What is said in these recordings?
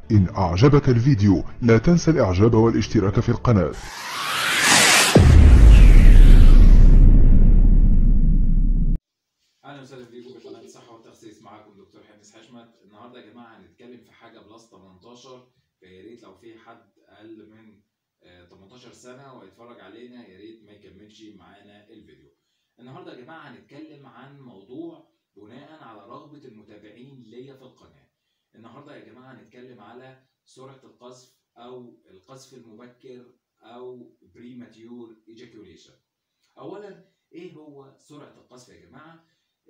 إن أعجبك الفيديو لا تنسى الإعجاب والاشتراك في القناة اهلا وسهلا بيكم في قناه الصحه والتخسيس معاكم دكتور حميد حشمت النهارده يا جماعه هنتكلم في حاجه بلس 18 فيا ريت لو في حد اقل من آه، 18 سنه ويتفرج علينا يا ريت ما يكملش معانا الفيديو النهارده يا جماعه هنتكلم عن موضوع بناء على رغبه المتابعين ليا في القناه النهارده يا جماعه هنتكلم على سرعه القذف او القذف المبكر او بريماتيور ايجاكيوليشن اولا ايه هو سرعه القذف يا جماعه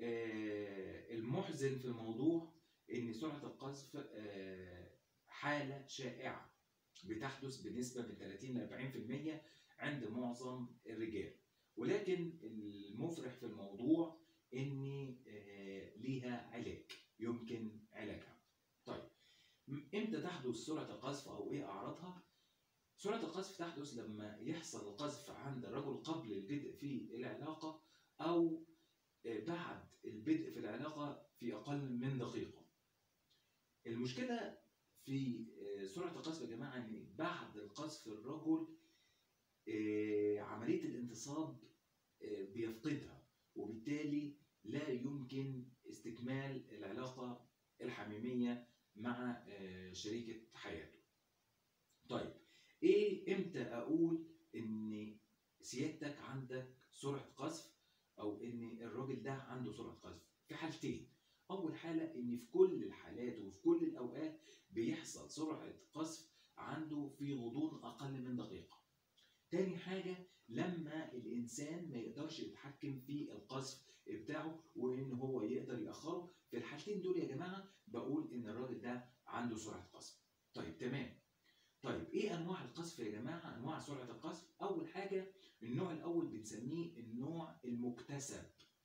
آه، المحزن في الموضوع ان سرعه القذف آه، حاله شائعه بتحدث بنسبه من 30 ل 40% عند معظم الرجال ولكن المفرح في الموضوع ان آه، ليها علاج يمكن علاجها طيب م- امتى تحدث سرعه القذف او ايه اعراضها سرعه القذف تحدث لما يحصل القذف عند الرجل قبل البدء في العلاقه او بعد البدء في العلاقة في أقل من دقيقة. المشكلة في آه، سرعة القذف يا جماعة إن بعد القذف الرجل آه، عملية الانتصاب آه، بيفقدها وبالتالي لا يمكن استكمال العلاقة الحميمية مع آه، شريكة حياته. طيب إيه إمتى أقول إن سيادتك عندك سرعة قذف او ان الراجل ده عنده سرعه قذف في حالتين اول حاله ان في كل الحالات وفي كل الاوقات بيحصل سرعه قذف عنده في غضون اقل من دقيقه تاني حاجه لما الانسان ما يقدرش يتحكم في القذف بتاعه وان هو يقدر ياخره في الحالتين دول يا جماعه بقول ان الراجل ده عنده سرعه قذف طيب تمام طيب ايه انواع القذف يا جماعه انواع سرعه القذف اول حاجه النوع الاول بنسميه النوع المكتسب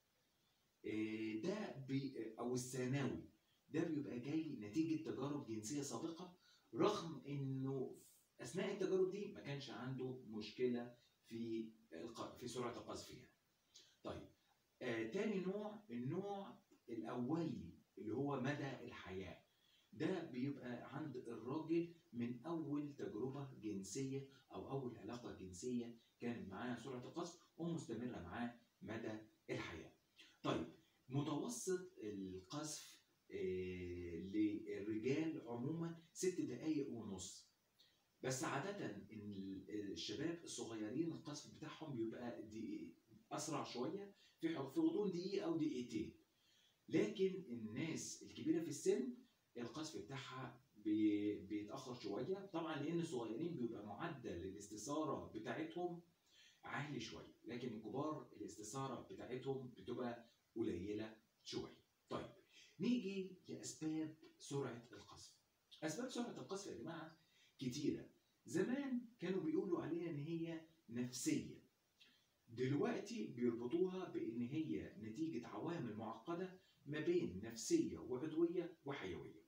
إيه ده بي او الثانوي ده بيبقى جاي نتيجه تجارب جنسيه سابقه رغم انه اثناء التجارب دي ما كانش عنده مشكله في الق- في سرعه القذف يعني. طيب آه تاني نوع النوع الاولي اللي هو مدى الحياه ده بيبقى عند الراجل من اول تجربه جنسيه او اول علاقه جنسيه كانت معاه سرعه القذف ومستمره معاه مدى الحياه. طيب متوسط القذف آه، للرجال عموما ست دقائق ونص بس عادة ال- الشباب الصغيرين القذف بتاعهم بيبقى دقيق اسرع شويه في ح- في غضون دقيقه او دقيقتين لكن الناس الكبيره في السن القذف بتاعها بي- بيتاخر شويه طبعا لان الصغيرين بيبقى معدل الاستثاره بتاعتهم عالي شويه لكن الكبار الاستثاره بتاعتهم بتبقى قليله شويه طيب نيجي لاسباب سرعه القذف اسباب سرعه القذف يا جماعه كتيره زمان كانوا بيقولوا عليها ان هي نفسيه دلوقتي بيربطوها بان هي نتيجه عوامل معقده ما بين نفسيه وعضويه وحيويه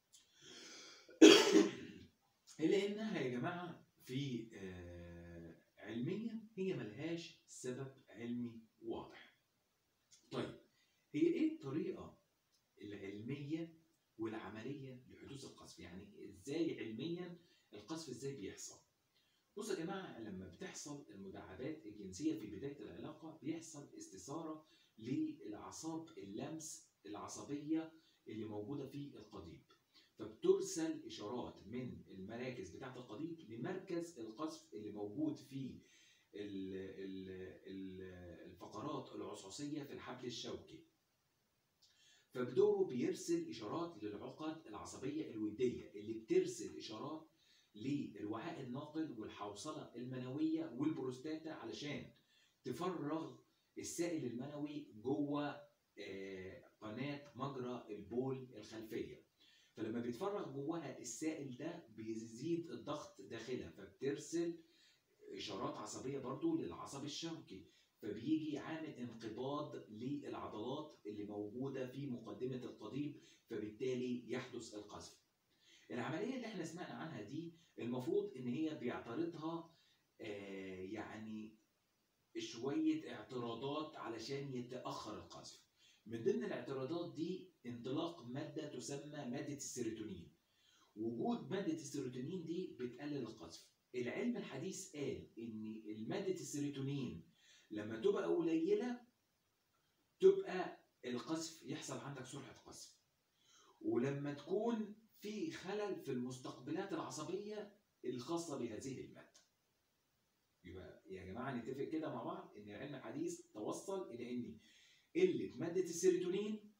الا انها يا جماعه في آه، علميا هي ملهاش سبب علمي واضح طيب هي ايه الطريقه العلميه والعمليه لحدوث القذف يعني ازاي علميا القذف ازاي بيحصل بصوا يا جماعه لما بتحصل المداعبات الجنسيه في بدايه العلاقه بيحصل استثاره للاعصاب اللمس العصبيه اللي موجوده في القضيب فبترسل اشارات من المراكز بتاعه القضيب لمركز القذف اللي موجود في ال- ال- ال- الفقرات العصعصيه في الحبل الشوكي فبدوره بيرسل اشارات للعقد العصبيه الوديه اللي بترسل اشارات للوعاء الناقل والحوصله المنويه والبروستاتا علشان تفرغ السائل المنوي جوه آه، قناه مجرى البول الخلفيه فلما بيتفرغ جواها السائل ده بيزيد الضغط داخلها فبترسل اشارات عصبيه برضو للعصب الشوكي فبيجي عامل انقباض للعضلات اللي موجوده في مقدمه القضيب فبالتالي يحدث القذف العمليه اللي احنا سمعنا عنها دي المفروض ان هي بيعترضها آه يعني شويه اعتراضات علشان يتاخر القذف من ضمن الاعتراضات دي انطلاق ماده تسمى ماده السيروتونين وجود ماده السيروتونين دي بتقلل القذف العلم الحديث قال ان الماده السيروتونين لما تبقى قليله تبقى القذف يحصل عندك سرعه قذف ولما تكون في خلل في المستقبلات العصبيه الخاصه بهذه الماده يبقى يا جماعه نتفق كده مع بعض ان العلم الحديث توصل الى ان قله ماده السيروتونين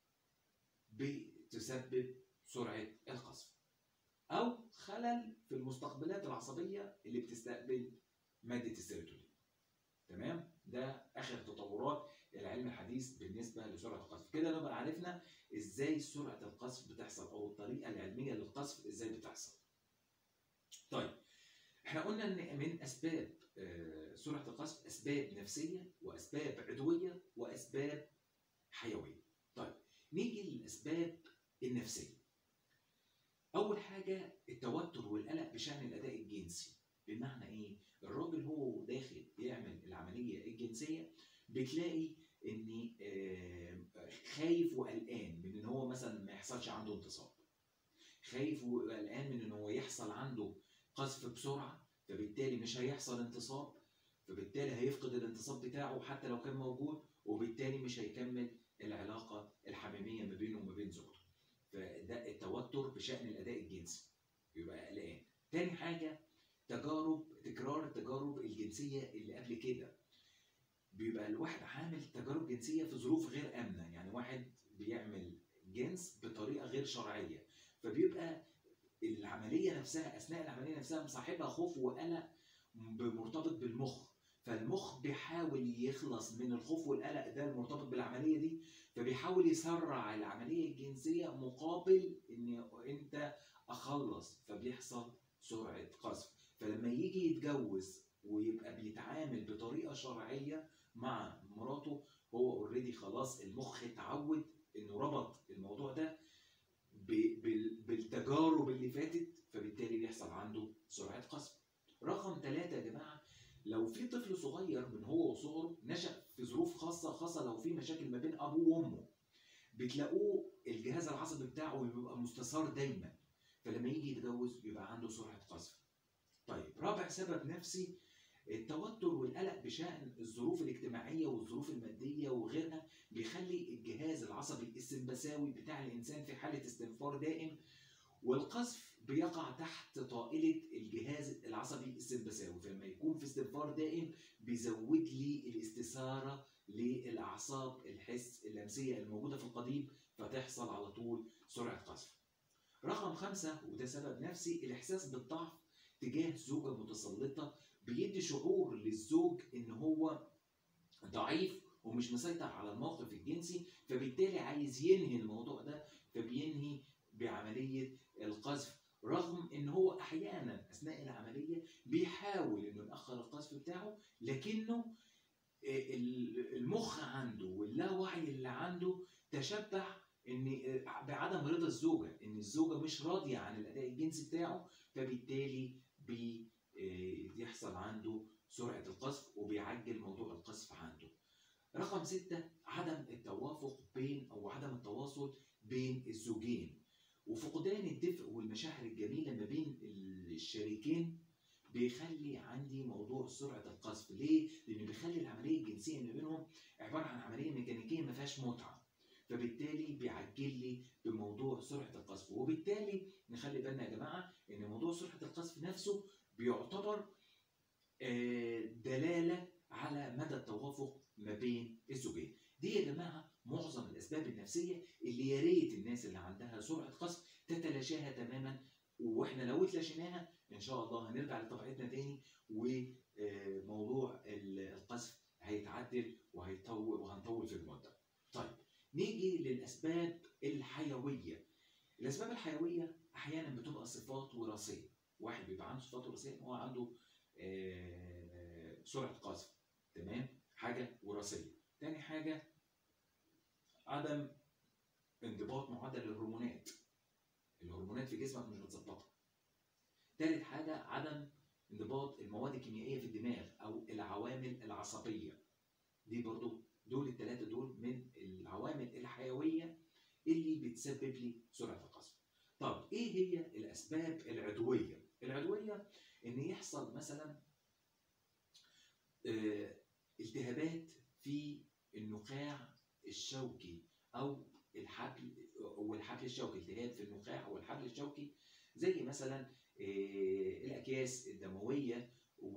بتسبب سرعه القذف او خلل في المستقبلات العصبيه اللي بتستقبل ماده السيروتونين تمام ده اخر تطورات العلم الحديث بالنسبه لسرعه القذف كده نبقى عرفنا ازاي سرعه القذف بتحصل او الطريقه العلميه للقذف ازاي بتحصل طيب احنا قلنا ان من اسباب آه، سرعه القذف اسباب نفسيه واسباب عضويه واسباب حيويه طيب نيجي للاسباب النفسيه اول حاجه التوتر والقلق بشان الاداء الجنسي بمعنى ايه الراجل هو داخل يعمل العمليه الجنسيه بتلاقي ان آه، خايف وقلقان من ان هو مثلا ما يحصلش عنده انتصاب خايف وقلقان من ان هو يحصل عنده قذف بسرعه فبالتالي مش هيحصل انتصاب فبالتالي هيفقد الانتصاب بتاعه حتى لو كان موجود وبالتالي مش هيكمل العلاقه الحميميه ما بينه وما بين زوجته فده التوتر بشان الاداء الجنسي يبقى قلقان تاني حاجه تجارب تكرار التجارب الجنسيه اللي قبل كده بيبقى الواحد عامل تجارب جنسيه في ظروف غير امنه يعني واحد بيعمل جنس بطريقه غير شرعيه فبيبقى العمليه نفسها اثناء العمليه نفسها مصاحبها خوف وقلق مرتبط بالمخ فالمخ بيحاول يخلص من الخوف والقلق ده المرتبط بالعمليه دي فبيحاول يسرع العمليه الجنسيه مقابل ان انت اخلص فبيحصل سرعه قذف فلما يجي يتجوز ويبقى بيتعامل بطريقه شرعيه مع مراته هو اوريدي خلاص المخ اتعود انه ربط الموضوع ده ب- بال- بالتجارب اللي فاتت فبالتالي بيحصل عنده سرعه قذف. رقم ثلاثة يا جماعه لو في طفل صغير من هو وصغره نشأ في ظروف خاصه خاصه لو في مشاكل ما بين ابوه وامه بتلاقوه الجهاز العصبي بتاعه بيبقى مستثار دايما فلما يجي يتجوز بيبقى عنده سرعه قذف. طيب رابع سبب نفسي التوتر والقلق بشأن الظروف الاجتماعية والظروف المادية وغيرها بيخلي الجهاز العصبي السمبثاوي بتاع الإنسان في حالة استنفار دائم والقذف بيقع تحت طائلة الجهاز العصبي السمبثاوي فلما يكون في استنفار دائم بيزود لي الاستثارة للأعصاب الحس اللمسية الموجودة في القضيب فتحصل على طول سرعة قذف رقم خمسة وده سبب نفسي الإحساس بالضعف تجاه زوجة متسلطة بيدي شعور للزوج ان هو ضعيف ومش مسيطر على الموقف الجنسي فبالتالي عايز ينهي الموضوع ده فبينهي بعملية القذف رغم ان هو احيانا اثناء العملية بيحاول انه يأخر القذف بتاعه لكنه ال- المخ عنده واللاوعي اللي عنده تشبع ان بعدم رضا الزوجه ان الزوجه مش راضيه عن الاداء الجنسي بتاعه فبالتالي بي آه، يحصل عنده سرعة القذف وبيعجل موضوع القذف عنده. رقم ستة عدم التوافق بين أو عدم التواصل بين الزوجين وفقدان الدفء والمشاعر الجميلة ما بين الشريكين بيخلي عندي موضوع سرعة القذف ليه؟ لأنه بيخلي العملية الجنسية ما بينهم عبارة عن عملية ميكانيكية ما فيهاش متعة فبالتالي بيعجل لي بموضوع سرعة القذف وبالتالي نخلي بالنا يا جماعة إن موضوع سرعة القذف نفسه بيعتبر آه، دلالة على مدى التوافق ما بين الزوجين دي يا جماعة معظم الأسباب النفسية اللي يا ريت الناس اللي عندها سرعة قذف تتلاشاها تماما واحنا لو اتلاشيناها ان شاء الله هنرجع لطبيعتنا تاني وموضوع القذف هيتعدل وهيطول وهنطول في المدة. طيب نيجي للأسباب الحيوية. الأسباب الحيوية أحيانا بتبقى صفات وراثية. واحد بيبقى عنده صفات وراثيه ان هو عنده آه، سرعه قذف تمام حاجه وراثيه تاني حاجه عدم انضباط معدل الهرمونات الهرمونات في جسمك مش متظبطه تالت حاجه عدم انضباط المواد الكيميائيه في الدماغ او العوامل العصبيه دي برضو دول الثلاثه دول من العوامل الحيويه اللي بتسبب لي سرعه القذف طب ايه هي الاسباب العضويه العضويه ان يحصل مثلا آه، التهابات في النخاع الشوكي او الحبل او الحبل الشوكي التهاب في النخاع او الحبل الشوكي زي مثلا آه، الاكياس الدمويه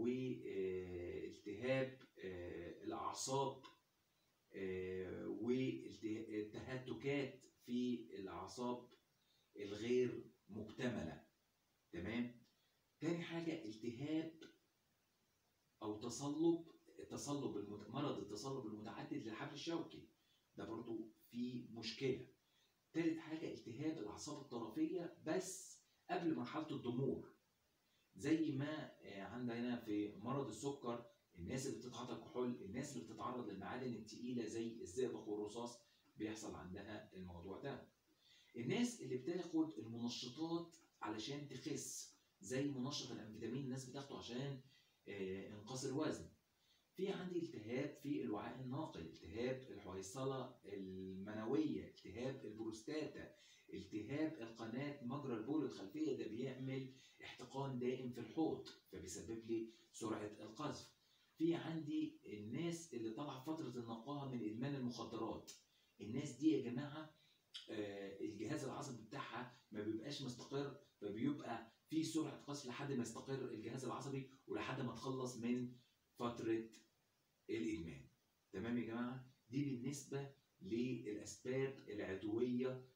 والتهاب الاعصاب آه، والتهتكات في الاعصاب الغير مكتمله تمام تاني حاجه التهاب او تصلب تصلب المت... مرض التصلب المتعدد للحبل الشوكي ده برضو في مشكله تالت حاجه التهاب الاعصاب الطرفيه بس قبل مرحله الضمور زي ما آه، عندنا في مرض السكر الناس اللي بتتعاطى كحول الناس اللي بتتعرض للمعادن التقيله زي الزئبق والرصاص بيحصل عندها الموضوع ده الناس اللي بتاخد المنشطات علشان تخس زي منشط الانفيتامين الناس بتاخده عشان آه، انقاص الوزن في عندي التهاب في الوعاء الناقل التهاب الحويصلة المنوية التهاب البروستاتا التهاب القناة مجرى البول الخلفية ده بيعمل احتقان دائم في الحوض فبيسبب لي سرعة القذف في عندي الناس اللي طالعة فترة النقاهة من إدمان المخدرات الناس دي يا جماعة آه، الجهاز العصبي بتاعها ما بيبقاش مستقر فبيبقى في سرعة قذف لحد ما يستقر الجهاز العصبي ولحد ما تخلص من فترة الإدمان تمام يا جماعة دي بالنسبة للأسباب العضوية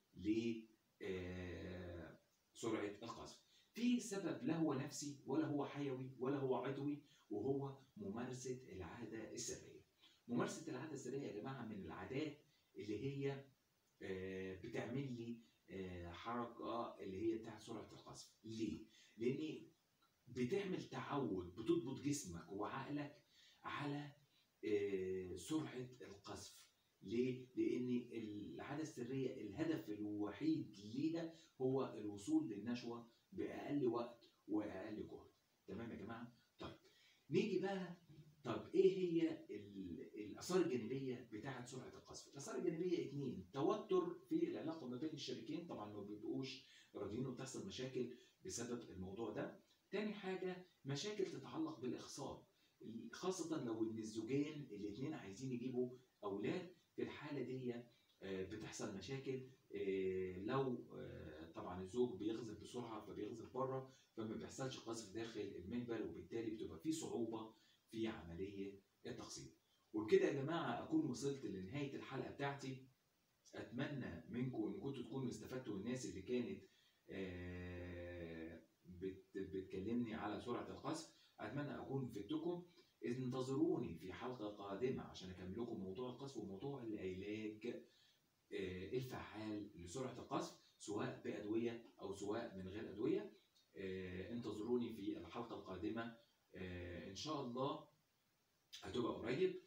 لسرعة القذف في سبب لا هو نفسي ولا هو حيوي ولا هو عضوي وهو ممارسة العادة السرية ممارسة العادة السرية يا جماعة من العادات اللي هي آه، بتعمل لي آه، حركة اللي هي بتاعت سرعة القذف ليه؟ لأن بتعمل تعود بتضبط جسمك وعقلك على آه، سرعة القذف ليه؟ لأن العادة السرية الهدف الوحيد ليها هو الوصول للنشوة بأقل وقت وأقل جهد تمام يا جماعة؟ طيب نيجي بقى طب ايه هي ال- الاثار الجانبيه بتاعه سرعه القذف؟ الاثار الجانبيه اتنين توتر في العلاقه ما بين الشريكين طبعا ما بيبقوش راضيين وبتحصل مشاكل بسبب الموضوع ده. تاني حاجه مشاكل تتعلق بالاخصاب خاصه لو ان الزوجين الاثنين عايزين يجيبوا اولاد في الحاله دي آه، بتحصل مشاكل آه، لو آه، طبعا الزوج بيغزل بسرعه فبيغزل بره فما بيحصلش قذف داخل المهبل وبالتالي بتبقى في صعوبه في عمليه التخصيب وبكده يا جماعه اكون وصلت لنهايه الحلقه بتاعتي اتمنى منكم ان كنتوا تكونوا استفدتوا الناس اللي كانت آه، بت- بتكلمني على سرعه القذف اتمنى اكون فدتكم انتظروني في حلقه قادمه عشان اكمل لكم موضوع القذف وموضوع العلاج آه، الفعال لسرعه القذف سواء بادويه او سواء من غير ادويه آه، انتظروني في الحلقه القادمه آه، ان شاء الله هتبقى قريب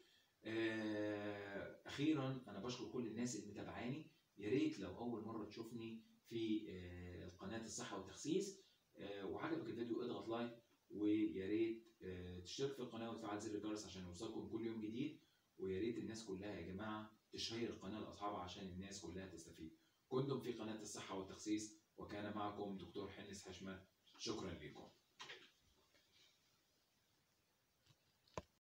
آه، اخيرا انا بشكر كل الناس اللي متابعاني يا ريت لو اول مره تشوفني في آه، قناه الصحه والتخسيس آه، وعجبك الفيديو اضغط لايك ويا ريت آه، تشترك في القناه وتفعل زر الجرس عشان يوصلكم كل يوم جديد ويا ريت الناس كلها يا جماعه تشير القناه لاصحابها عشان الناس كلها تستفيد كنتم في قناه الصحه والتخسيس وكان معكم دكتور حنس حشمه شكرا لكم